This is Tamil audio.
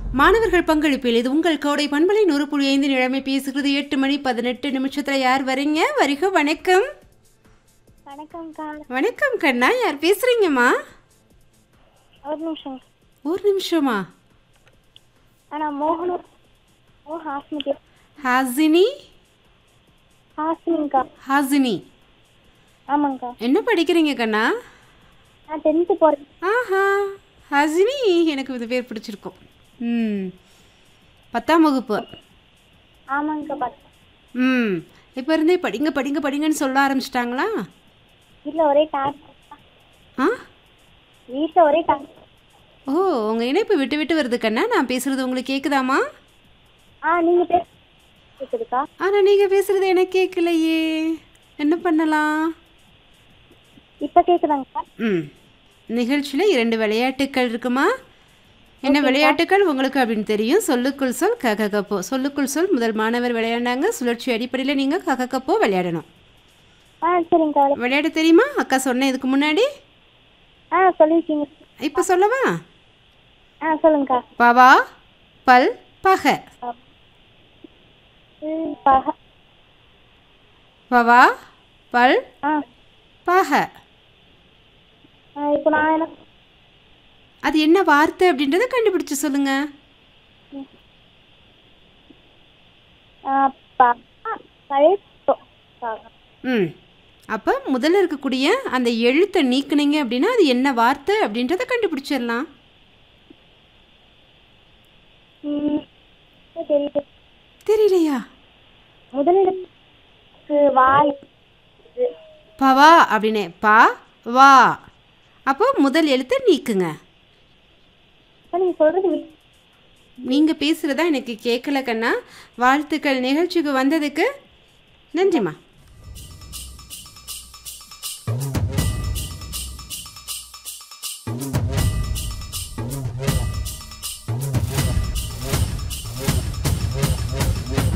மாணவர்கள் பங்களிப்பில் இது உங்கள் கோடை பண்பலை நூறு புள்ளி ஐந்து நிலைமை பேசுகிறது எட்டு மணி பதினெட்டு நிமிஷத்தில் யார் வரீங்க வருக வணக்கம் வணக்கம்க்கா வணக்கம் கண்ணா யார் பேசுறீங்கம்மா ஒரு நிமிஷம் ஒரு நிமிஷமா ஆனால் மோகனூர் ஓ ஹாஸ்மிக்கு ஹாசினி ஹாஸ்மிங்க்கா ஹாசினி ஆமாங்க்கா என்ன படிக்கிறீங்க கண்ணா நான் டென்த்து போகிறேன் ஆஹா ஹாசினி எனக்கு இது பேர் பிடிச்சிருக்கும் ம் பத்தாம் வகுப்பு ஆமாங்க்கா பார்த்தேன் ம் இப்போ இருந்தே படிங்க படிங்க படிங்கன்னு சொல்ல ஆரம்பிச்சிட்டாங்களா வீட்டில் ஒரே டாக் ஆ வீட்டில் ஒரே டாக் ஓ உங்கள் இணைப்பு விட்டு விட்டு வருது கண்ணா நான் பேசுகிறது உங்களுக்கு கேட்குதாம்மா ஆ நீங்கள் பேச கேட்குதுக்கா ஆனால் நீங்கள் பேசுகிறது எனக்கு கேட்கலையே என்ன பண்ணலாம் இப்போ கேட்குதாங்கக்கா ம் நிகழ்ச்சியில் இரண்டு விளையாட்டுக்கள் இருக்குமா என்ன விளையாட்டுக்கள் உங்களுக்கு அப்படின்னு தெரியும் சொல்லுக்குள் சொல் கககப்போ சொல்லுக்குள் சொல் முதல் மாணவர் விளையாண்டாங்க சுழற்சி அடிப்படையில் நீங்கள் கககப்போ விளையாடணும் ஆ சரிங்கக்கா விளை- விளையாட தெரியுமா அக்கா சொன்னேன் இதுக்கு முன்னாடி ஆ சொல்லியிருக்கீங்க இப்போ சொல்லவா ஆ சொல்லுங்கக்கா பவா பல் பக ம், பக பவா பல் ஆ பக ஆ, இப்போ நான் என்ன அது என்ன வார்த்தை அப்படின்றத கண்டுபிடிச்சு சொல்லுங்க ஆ, ப பழைய ம் அப்போ முதல்ல இருக்கக்கூடிய அந்த எழுத்தை நீக்குனீங்க அப்படின்னா அது என்ன வார்த்தை அப்படின்றத கண்டுபிடிச்சிடலாம் ம், தெரியுது தெரியலையா முதலிடத்துக்கு வாய் இது. பவா அப்படின்னே பா வா அப்போ முதல் எழுத்தை நீக்குங்க இப்போ நீங்கள் சொல்கிறது விட் நீங்கள் பேசுகிறதா எனக்கு கேட்கல கண்ணா வாழ்த்துக்கள் நிகழ்ச்சிக்கு வந்ததுக்கு நன்றிம்மா